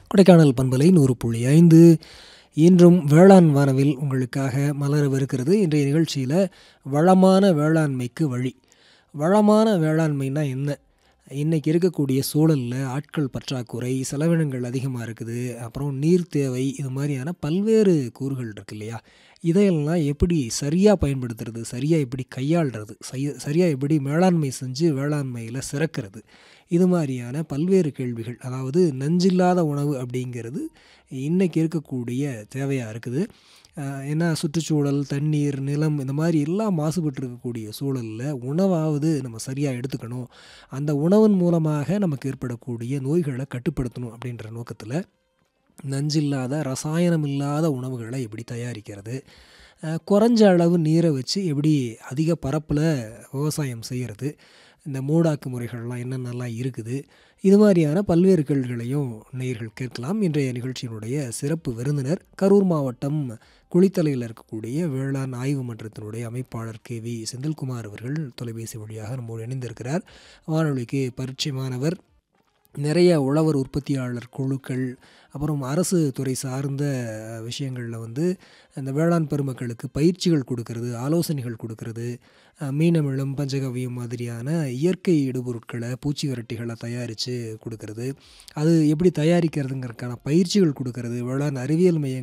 கொடைக்கானல் பண்பலை நூறு புள்ளி ஐந்து இன்றும் வேளாண் வானவில் உங்களுக்காக மலரவிருக்கிறது இன்றைய நிகழ்ச்சியில் வளமான வேளாண்மைக்கு வழி வளமான வேளாண்மைனா என்ன இன்றைக்கி இருக்கக்கூடிய சூழலில் ஆட்கள் பற்றாக்குறை செலவினங்கள் அதிகமாக இருக்குது அப்புறம் நீர் தேவை இது மாதிரியான பல்வேறு கூறுகள் இருக்கு இல்லையா இதையெல்லாம் எப்படி சரியாக பயன்படுத்துறது சரியாக எப்படி கையாளுறது செய்ய சரியாக எப்படி மேலாண்மை செஞ்சு வேளாண்மையில் சிறக்கிறது இது மாதிரியான பல்வேறு கேள்விகள் அதாவது நஞ்சில்லாத உணவு அப்படிங்கிறது இன்றைக்கி இருக்கக்கூடிய தேவையாக இருக்குது ஏன்னா சுற்றுச்சூழல் தண்ணீர் நிலம் இந்த மாதிரி எல்லாம் மாசுபட்டு இருக்கக்கூடிய சூழலில் உணவாவது நம்ம சரியாக எடுத்துக்கணும் அந்த உணவின் மூலமாக நமக்கு ஏற்படக்கூடிய நோய்களை கட்டுப்படுத்தணும் அப்படின்ற நோக்கத்தில் நஞ்சில்லாத ரசாயனம் இல்லாத உணவுகளை எப்படி தயாரிக்கிறது குறைஞ்ச அளவு நீரை வச்சு எப்படி அதிக பரப்பில் விவசாயம் செய்கிறது இந்த மூடாக்கு முறைகள்லாம் என்னென்னலாம் இருக்குது இது மாதிரியான பல்வேறு கேள்விகளையும் நேயர்கள் கேட்கலாம் இன்றைய நிகழ்ச்சியினுடைய சிறப்பு விருந்தினர் கரூர் மாவட்டம் குளித்தலையில் இருக்கக்கூடிய வேளாண் ஆய்வு மன்றத்தினுடைய அமைப்பாளர் கே வி செந்தில்குமார் அவர்கள் தொலைபேசி வழியாக நம்மோடு இணைந்திருக்கிறார் வானொலிக்கு பரிச்சயமானவர் நிறைய உழவர் உற்பத்தியாளர் குழுக்கள் அப்புறம் அரசு துறை சார்ந்த விஷயங்களில் வந்து அந்த வேளாண் பெருமக்களுக்கு பயிற்சிகள் கொடுக்கறது ஆலோசனைகள் கொடுக்கறது மீனமிழம் பஞ்சகவியம் மாதிரியான இயற்கை இடுபொருட்களை பூச்சி விரட்டிகளை தயாரித்து கொடுக்கறது அது எப்படி தயாரிக்கிறதுங்கிறதுக்கான பயிற்சிகள் கொடுக்கறது வேளாண் அறிவியல் மையங்கள்